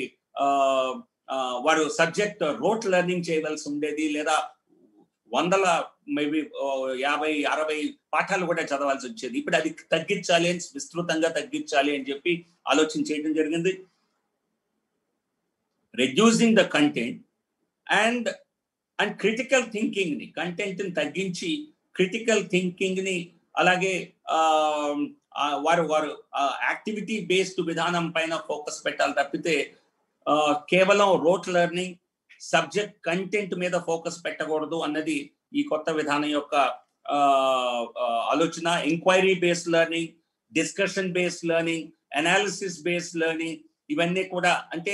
వారు సబ్జెక్ట్ రోట్ లెర్నింగ్ చేయవలసి ఉండేది లేదా వందల మేబీ యాభై అరవై పాఠాలు కూడా చదవాల్సి వచ్చేది ఇప్పుడు అది తగ్గించాలి అని విస్తృతంగా తగ్గించాలి అని చెప్పి ఆలోచన చేయడం జరిగింది reducing the content and and critical thinking ని కంటెంట్ ని తగ్గించి క్రిటికల్ థింకింగ్ ని అలాగే వారు వారు యాక్టివిటీ బేస్డ్ విధానం పైన ఫోకస్ పెట్టాలి తప్పితే కేవలం రోట్ లెర్నింగ్ సబ్జెక్ట్ కంటెంట్ మీద ఫోకస్ పెట్టకూడదు అన్నది ఈ కొత్త విధానం యొక్క ఆలోచన inquiry based learning discussion based learning analysis based learning ఇవన్నీ కూడా అంటే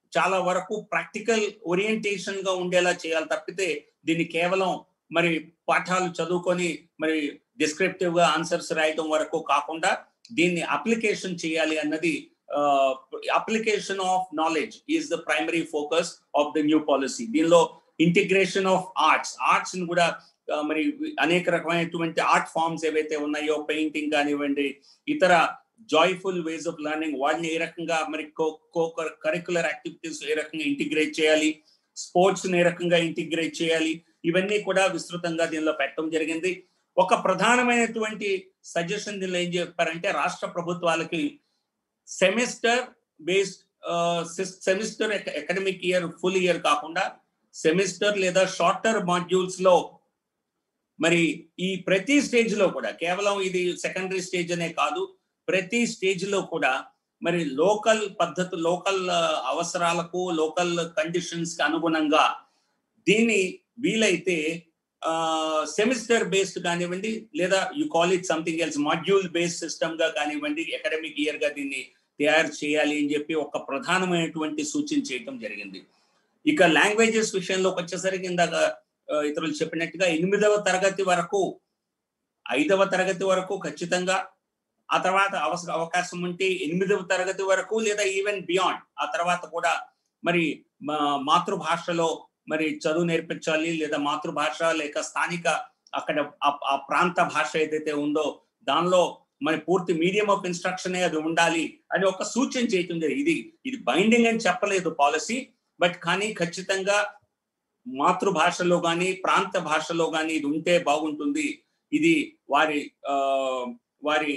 చాలా వరకు ప్రాక్టికల్ ఓరియంటేషన్ గా ఉండేలా చేయాలి తప్పితే దీన్ని కేవలం మరి పాఠాలు చదువుకొని మరి డిస్క్రిప్టివ్ గా ఆన్సర్స్ రాయటం వరకు కాకుండా దీన్ని అప్లికేషన్ చేయాలి అన్నది application of knowledge is the primary focus of the new policy దీనిలో ఇంటిగ్రేషన్ ఆఫ్ ఆర్ట్స్ ఆర్ట్స్ ని కూడా మరి అనేక రకమైనటువంటి ఆర్ట్ ఫామ్స్ ఏవైతే ఉన్నాయో పెయింటింగ్ కానివ్వండి ఇతర జాయ్ఫుల్ వేస్ ఆఫ్ లెర్నింగ్ వాటిని ఏ రకంగా మరి కో కరికులర్ యాక్టివిటీస్ ఏ రకంగా ఇంటిగ్రేట్ చేయాలి స్పోర్ట్స్ ఏ రకంగా ఇంటిగ్రేట్ చేయాలి ఇవన్నీ కూడా విస్తృతంగా దీనిలో పెట్టడం జరిగింది ఒక ప్రధానమైనటువంటి సజెషన్ దీనిలో ఏం చెప్పారంటే రాష్ట్ర ప్రభుత్వాలకి semester based semester academic year full year కాకుండా సెమిస్టర్ లేదా షార్టర్ మాడ్యూల్స్ లో మరి ఈ ప్రతి స్టేజ్ లో కూడా కేవలం ఇది సెకండరీ స్టేజ్ అనే కాదు ప్రతి స్టేజ్ లో కూడా మరి లోకల్ పద్ధతు లోకల్ అవసరాలకు లోకల్ కండిషన్స్ కి అనుగుణంగా దీన్ని వీలైతే సెమిస్టర్ బేస్డ్ కానివ్వండి లేదా you call it something else module based system గా కానివ్వండి అకాడమిక్ ఇయర్ గా దీన్ని తయారు చేయాలి అని చెప్పి ఒక ప్రధానమైనటువంటి సూచన చేయటం జరిగింది ఇక లాంగ్వేజెస్ విషయంలోకి వచ్చేసరికి ఇందాక ఇతరులు చెప్పినట్టుగా ఎనిమిదవ తరగతి వరకు ఐదవ తరగతి వరకు ఖచ్చితంగా ఆ తర్వాత అవకాశం ఉంటే ఎనిమిదవ తరగతి వరకు లేదా ఈవెన్ బియాండ్ ఆ తర్వాత కూడా మరి మాతృభాషలో మరి చదువు నేర్పించాలి లేదా మాతృభాష లేక స్థానిక అక్కడ ఆ ప్రాంత భాష ఏదైతే ఉందో దానిలో మరి పూర్తి మీడియం ఆఫ్ ఇన్స్ట్రక్షన్ అది ఉండాలి అని ఒక సూచన చేయటం ఇది ఇది బైండింగ్ అని చెప్పలేదు పాలసీ బట్ కానీ ఖచ్చితంగా మాతృభాషలో కానీ ప్రాంత భాషలో కానీ ఇది ఉంటే బాగుంటుంది ఇది వారి వారి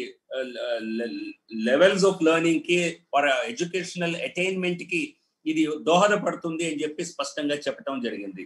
లెవెల్స్ ఆఫ్ లెర్నింగ్ కి వారి ఎడ్యుకేషనల్ అటైన్మెంట్ కి ఇది దోహదపడుతుంది అని చెప్పి స్పష్టంగా చెప్పడం జరిగింది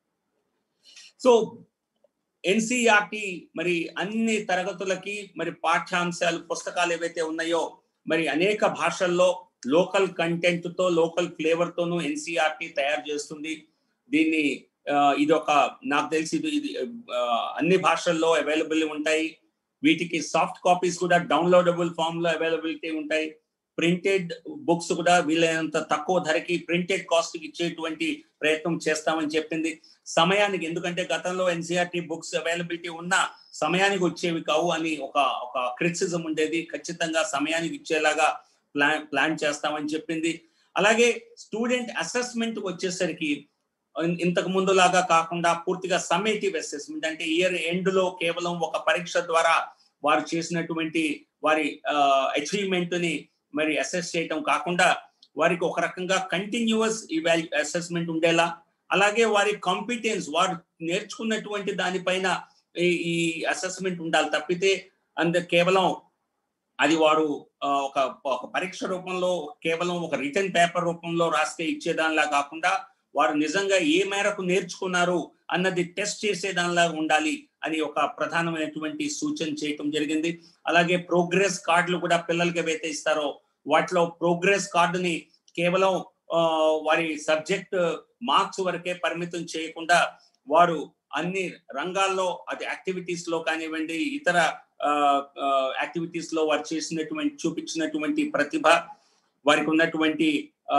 సో ఎన్సిఆర్టి మరి అన్ని తరగతులకి మరి పాఠ్యాంశాలు పుస్తకాలు ఏవైతే ఉన్నాయో మరి అనేక భాషల్లో లోకల్ కంటెంట్ తో లోకల్ ఫ్లేవర్ తోనూ ఎన్సిఆర్టి తయారు చేస్తుంది దీన్ని ఇది ఒక నాకు తెలిసి ఇది అన్ని భాషల్లో అవైలబుల్ ఉంటాయి వీటికి సాఫ్ట్ కాపీస్ కూడా డౌన్లోడబుల్ ఫామ్ లో అవైలబిలిటీ ఉంటాయి ప్రింటెడ్ బుక్స్ కూడా వీలైనంత తక్కువ ధరకి ప్రింటెడ్ కాస్ట్ ఇచ్చేటువంటి ప్రయత్నం చేస్తామని చెప్పింది సమయానికి ఎందుకంటే గతంలో ఎన్సీఆర్టీ బుక్స్ అవైలబిలిటీ ఉన్న సమయానికి వచ్చేవి కావు అని ఒక ఒక క్రిటిసిజం ఉండేది ఖచ్చితంగా సమయానికి ఇచ్చేలాగా ప్లాన్ ప్లాన్ చేస్తామని చెప్పింది అలాగే స్టూడెంట్ అసెస్మెంట్ వచ్చేసరికి ఇంతకు ముందు లాగా కాకుండా పూర్తిగా సమ్మేటివ్ అసెస్మెంట్ అంటే ఇయర్ ఎండ్ లో కేవలం ఒక పరీక్ష ద్వారా వారు చేసినటువంటి వారి అచీవ్మెంట్ ని మరి అసెస్ చేయటం కాకుండా వారికి ఒక రకంగా కంటిన్యూస్ ఇవాల్యూ అసెస్మెంట్ ఉండేలా అలాగే వారి కాంపిటెన్స్ వారు నేర్చుకున్నటువంటి దానిపైన ఈ అసెస్మెంట్ ఉండాలి తప్పితే అంత కేవలం అది వారు ఒక ఒక పరీక్ష రూపంలో కేవలం ఒక రిటర్న్ పేపర్ రూపంలో రాస్తే ఇచ్చేదానిలా కాకుండా వారు నిజంగా ఏ మేరకు నేర్చుకున్నారు అన్నది టెస్ట్ చేసేదానిలా ఉండాలి అని ఒక ప్రధానమైనటువంటి సూచన చేయటం జరిగింది అలాగే ప్రోగ్రెస్ కార్డులు కూడా పిల్లలకి ఏవైతే ఇస్తారో వాటిలో ప్రోగ్రెస్ కార్డుని కేవలం వారి సబ్జెక్ట్ మార్క్స్ వరకే పరిమితం చేయకుండా వారు అన్ని రంగాల్లో అది యాక్టివిటీస్ లో కానివ్వండి ఇతర యాక్టివిటీస్ లో వారు చేసినటువంటి చూపించినటువంటి ప్రతిభ వారికి ఉన్నటువంటి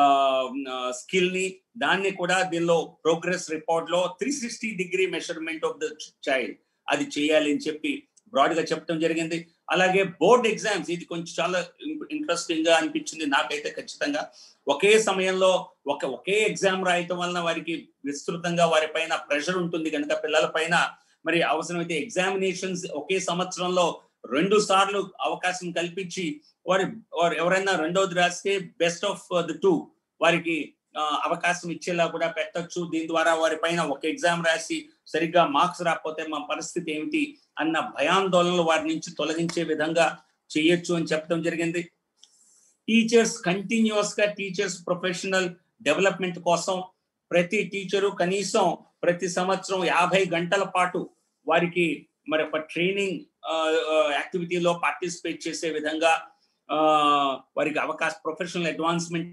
స్కిల్ ని దాన్ని కూడా దీనిలో ప్రోగ్రెస్ రిపోర్ట్ లో three sixty degree measurement of the child అది చేయాలి అని చెప్పి బ్రాడ్ గా చెప్పడం జరిగింది అలాగే బోర్డ్ ఎగ్జామ్స్ ఇది కొంచెం చాలా ఇంట్రెస్టింగ్ గా అనిపించింది నాకైతే ఖచ్చితంగా ఒకే సమయంలో ఒక ఒకే ఎగ్జామ్ రాయటం వలన వారికి విస్తృతంగా వారి పైన ప్రెషర్ ఉంటుంది కనుక పిల్లల పైన మరి అవసరమైతే ఎగ్జామినేషన్స్ ఒకే సంవత్సరంలో రెండు సార్లు అవకాశం కల్పించి వారి వారు ఎవరైనా రెండోది రాస్తే బెస్ట్ ఆఫ్ ది టూ వారికి అవకాశం ఇచ్చేలా కూడా పెట్టచ్చు దీని ద్వారా వారి పైన ఒక ఎగ్జామ్ రాసి సరిగ్గా మార్క్స్ రాకపోతే మా పరిస్థితి ఏమిటి అన్న భయాందోళనలు వారి నుంచి తొలగించే విధంగా చేయొచ్చు అని చెప్పడం జరిగింది టీచర్స్ కంటిన్యూస్ గా టీచర్స్ ప్రొఫెషనల్ డెవలప్మెంట్ కోసం ప్రతి టీచరు కనీసం ప్రతి సంవత్సరం యాభై గంటల పాటు వారికి మరి ఒక ట్రైనింగ్ యాక్టివిటీలో పార్టిసిపేట్ చేసే విధంగా వారికి అవకాశం professional advancement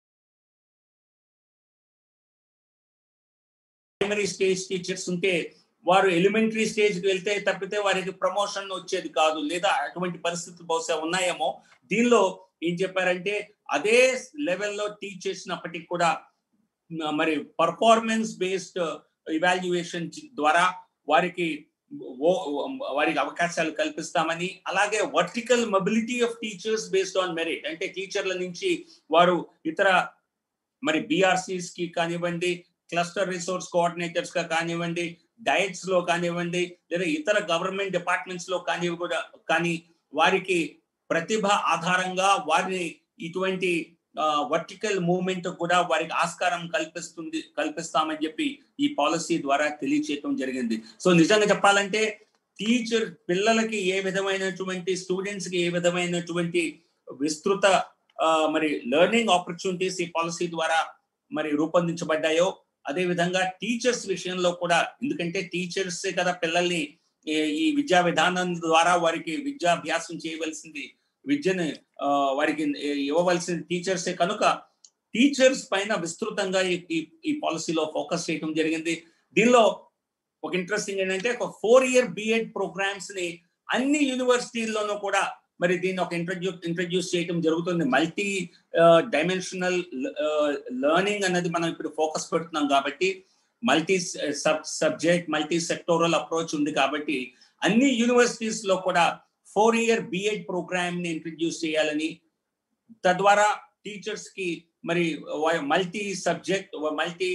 primary stage teachers ఉంటే వారు ఎలిమెంటరీ స్టేజ్కి వెళ్తే తప్పితే వారికి ప్రమోషన్ వచ్చేది కాదు లేదా అటువంటి పరిస్థితులు బహుశా ఉన్నాయేమో దీనిలో ఏం చెప్పారంటే అదే లెవెల్లో టీచ్ చేసినప్పటికీ కూడా మరి పర్ఫార్మెన్స్ బేస్డ్ ఇవాల్యుయేషన్ ద్వారా వారికి వారికి అవకాశాలు కల్పిస్తామని అలాగే vertical mobility of teachers based on merit అంటే టీచర్ల నుంచి వారు ఇతర మరి బీఆర్సీస్ కి కానివ్వండి క్లస్టర్ రిసోర్స్ కోఆర్డినేటర్స్ గా కానివ్వండి డైట్స్ లో కానివ్వండి లేదా ఇతర గవర్నమెంట్ డిపార్ట్మెంట్స్ లో కాని కూడా కానీ వారికి ప్రతిభ ఆధారంగా వారిని ఇటువంటి వర్టికల్ మూవ్మెంట్ కూడా వారికి ఆస్కారం కల్పిస్తుంది కల్పిస్తామని చెప్పి ఈ పాలసీ ద్వారా తెలియచేయటం జరిగింది సో నిజంగా చెప్పాలంటే టీచర్ పిల్లలకి ఏ విధమైనటువంటి స్టూడెంట్స్ కి ఏ విధమైనటువంటి విస్తృత మరి లెర్నింగ్ ఆపర్చునిటీస్ ఈ పాలసీ ద్వారా మరి రూపొందించబడ్డాయో అదే విధంగా టీచర్స్ విషయంలో కూడా ఎందుకంటే టీచర్స్ కదా పిల్లల్ని ఈ విద్యా విధానం ద్వారా వారికి విద్యాభ్యాసం చేయవలసింది విద్యను వారికి ఇవ్వవలసిన టీచర్సే కనుక టీచర్స్ పైన విస్తృతంగా ఈ ఈ పాలసీలో ఫోకస్ చేయడం జరిగింది దీనిలో ఒక ఇంట్రెస్టింగ్ ఏంటంటే ఒక ఫోర్ ఇయర్ బిఎడ్ ప్రోగ్రామ్స్ ని అన్ని యూనివర్సిటీల్లోనూ కూడా మరి దీన్ని ఒక ఇంట్రడ్యూ ఇంట్రడ్యూస్ చేయడం జరుగుతుంది మల్టీ డైమెన్షనల్ లెర్నింగ్ అన్నది మనం ఇప్పుడు ఫోకస్ పెడుతున్నాం కాబట్టి multi sub subject multi sectoral approach ఉంది కాబట్టి అన్ని యూనివర్సిటీస్ లో కూడా ఫోర్ ఇయర్ బిఎడ్ ప్రోగ్రామ్ ని ఇంట్రడ్యూస్ చేయాలని తద్వారా టీచర్స్ కి మరి multi subject multi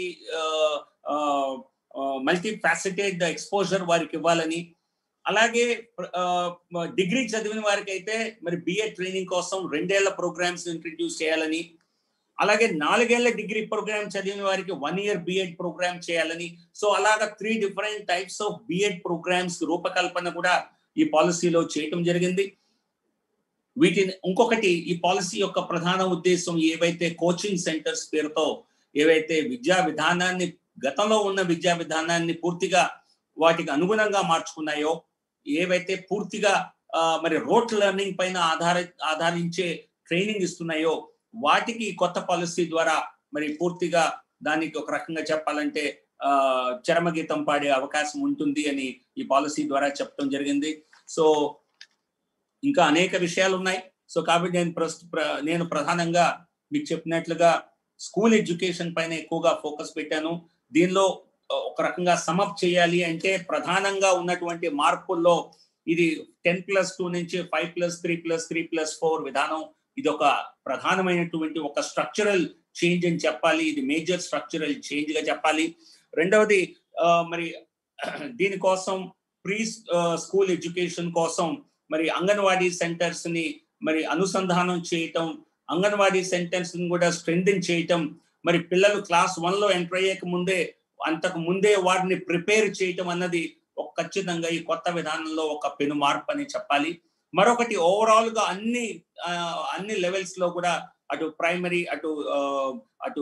multi faceted exposure వారికి ఇవ్వాలని అలాగే డిగ్రీ చదివిన వారికి అయితే మరి బిఎడ్ ట్రైనింగ్ కోసం రెండేళ్ల ప్రోగ్రామ్స్ ఇంట్రడ్యూస్ చేయాలని అలాగే నాలుగేళ్ల డిగ్రీ ప్రోగ్రామ్ చదివిన వారికి వన్ ఇయర్ బిఎడ్ ప్రోగ్రామ్ చేయాలని సో అలాగా three different types of BEd programmes రూపకల్పన కూడా ఈ పాలసీలో చేయటం జరిగింది వీటిని ఇంకొకటి ఈ పాలసీ యొక్క ప్రధాన ఉద్దేశం ఏవైతే కోచింగ్ సెంటర్స్ పేరుతో ఏవైతే విద్యా విధానాన్ని గతంలో ఉన్న విద్యా విధానాన్ని పూర్తిగా వాటికి అనుగుణంగా మార్చుకున్నాయో ఏవైతే పూర్తిగా మరి రోట్ లెర్నింగ్ పైన ఆధార ఆధారించే ట్రైనింగ్ ఇస్తున్నాయో వాటికి కొత్త పాలసీ ద్వారా మరి పూర్తిగా దానికి ఒక రకంగా చెప్పాలంటే ఆ చరమగీతం పాడే అవకాశం ఉంటుంది అని ఈ పాలసీ ద్వారా చెప్పడం జరిగింది సో ఇంకా అనేక విషయాలు ఉన్నాయి సో కాబట్టి నేను ప్రస్తుత నేను ప్రధానంగా మీకు చెప్పినట్లుగా స్కూల్ ఎడ్యుకేషన్ పైన ఎక్కువగా ఫోకస్ పెట్టాను దీనిలో ఒక రకంగా సమప్ చేయాలి అంటే ప్రధానంగా ఉన్నటువంటి మార్పుల్లో ఇది టెన్ ప్లస్ టూ నుంచి five plus three plus three plus four విధానం ఇది ఒక ప్రధానమైనటువంటి ఒక స్ట్రక్చరల్ చేంజ్ అని చెప్పాలి ఇది మేజర్ స్ట్రక్చరల్ చేంజ్ గా చెప్పాలి రెండవది మరి దీనికోసం ప్రీ స్కూల్ ఎడ్యుకేషన్ కోసం మరి అంగన్వాడీ సెంటర్స్ ని మరి అనుసంధానం చేయటం అంగన్వాడీ సెంటర్స్ ని కూడా స్ట్రెంగ్ చేయటం మరి పిల్లలు క్లాస్ వన్ లో ఎంటర్ అయ్యేక ముందే అంతకు ముందే వారిని ప్రిపేర్ చేయటం అన్నది ఒక ఖచ్చితంగా ఈ కొత్త విధానంలో ఒక పెను మార్పు అని చెప్పాలి మరొకటి ఓవరాల్ గా అన్ని అన్ని లెవెల్స్ లో కూడా అటు ప్రైమరీ అటు అటు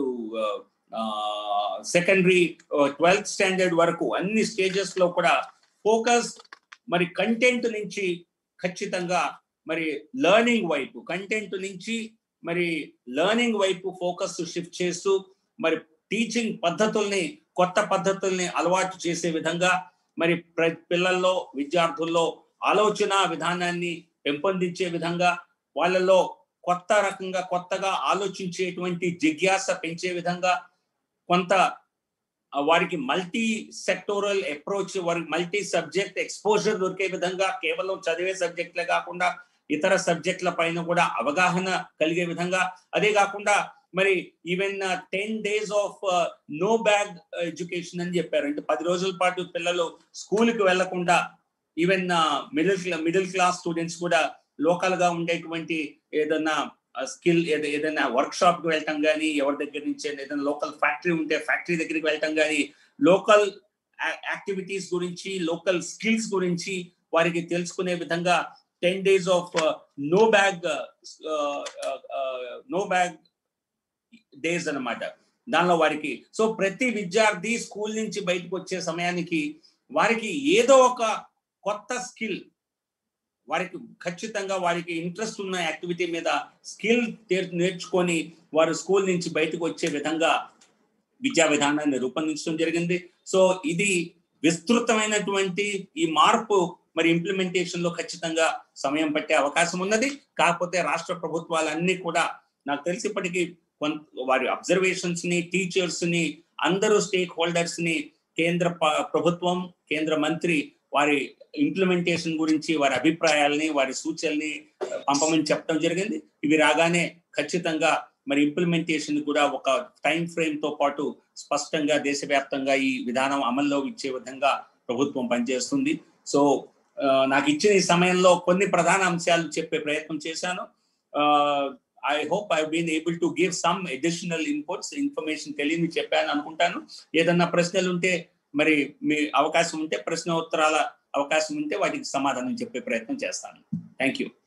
సెకండరీ ట్వెల్త్ స్టాండర్డ్ వరకు అన్ని స్టేజెస్ లో కూడా ఫోకస్ మరి కంటెంట్ నుంచి ఖచ్చితంగా మరి లెర్నింగ్ వైపు కంటెంట్ నుంచి మరి లెర్నింగ్ వైపు ఫోకస్ షిఫ్ట్ చేస్తూ మరి టీచింగ్ పద్ధతుల్ని కొత్త పద్ధతుల్ని అలవాటు చేసే విధంగా మరి పిల్లల్లో విద్యార్థుల్లో ఆలోచన విధానాన్ని పెంపొందించే విధంగా వాళ్ళలో కొత్త రకంగా కొత్తగా ఆలోచించేటువంటి జిజ్ఞాస పెంచే విధంగా కొంత వారికి మల్టీ సెక్టోరల్ అప్రోచ్ వారికి మల్టీ సబ్జెక్ట్ ఎక్స్పోజర్ దొరికే విధంగా కేవలం చదివే సబ్జెక్టులే కాకుండా ఇతర సబ్జెక్టుల పైన కూడా అవగాహన కలిగే విధంగా అదే కాకుండా మరి even ten days of no bag education అని చెప్పారు అంటే పది రోజుల పాటు పిల్లలు స్కూల్కి వెళ్లకుండా even middle middle class students కూడా లోకల్ గా ఉండేటువంటి ఏదన్నా స్కిల్ ఏదైనా వర్క్ షాప్ కి వెళ్ళటం కానీ ఎవరి దగ్గర నుంచి ఏదైనా లోకల్ ఫ్యాక్టరీ ఉంటే ఫ్యాక్టరీ దగ్గరికి వెళ్ళటం కానీ లోకల్ యాక్టివిటీస్ గురించి లోకల్ స్కిల్స్ గురించి వారికి తెలుసుకునే విధంగా ten days of no bag no bag days అనమాట దానిలో వారికి సో ప్రతి విద్యార్థి స్కూల్ నుంచి బయటకు వచ్చే సమయానికి వారికి ఏదో ఒక కొత్త స్కిల్ వారికి ఖచ్చితంగా వారికి ఇంట్రెస్ట్ ఉన్న యాక్టివిటీ మీద స్కిల్ నేర్చుకొని వారు స్కూల్ నుంచి బయటకు వచ్చే విధంగా విద్యా విధానాన్ని రూపొందించడం జరిగింది సో ఇది విస్తృతమైనటువంటి ఈ మార్పు మరి ఇంప్లిమెంటేషన్ లో ఖచ్చితంగా సమయం పట్టే అవకాశం ఉన్నది కాకపోతే రాష్ట్ర ప్రభుత్వాలన్నీ కూడా నాకు తెలిసి ఇప్పటికీ కొంత వారి అబ్జర్వేషన్స్ ని టీచర్స్ ని అందరూ స్టేక్ హోల్డర్స్ ని కేంద్ర ప్రభుత్వం కేంద్ర మంత్రి వారి ఇంప్లిమెంటేషన్ గురించి వారి అభిప్రాయాల్ని వారి సూచనల్ని పంపమని చెప్పడం జరిగింది ఇవి రాగానే ఖచ్చితంగా మరి ఇంప్లిమెంటేషన్ కూడా ఒక టైం ఫ్రేమ్ తో పాటు స్పష్టంగా దేశవ్యాప్తంగా ఈ విధానం అమల్లో ఇచ్చే విధంగా ప్రభుత్వం పనిచేస్తుంది సో నాకు ఇచ్చిన ఈ సమయంలో కొన్ని ప్రధాన అంశాలు చెప్పే ప్రయత్నం చేశాను I hope I been able to give some additional inputs information తెలియని చెప్పాను అనుకుంటాను ఏదన్నా ప్రశ్నలు ఉంటే మరి మీ అవకాశం ఉంటే ప్రశ్న ఉత్తరాల అవకాశం ఉంటే వాటికి సమాధానం చెప్పే ప్రయత్నం చేస్తాను థ్యాంక్ యూ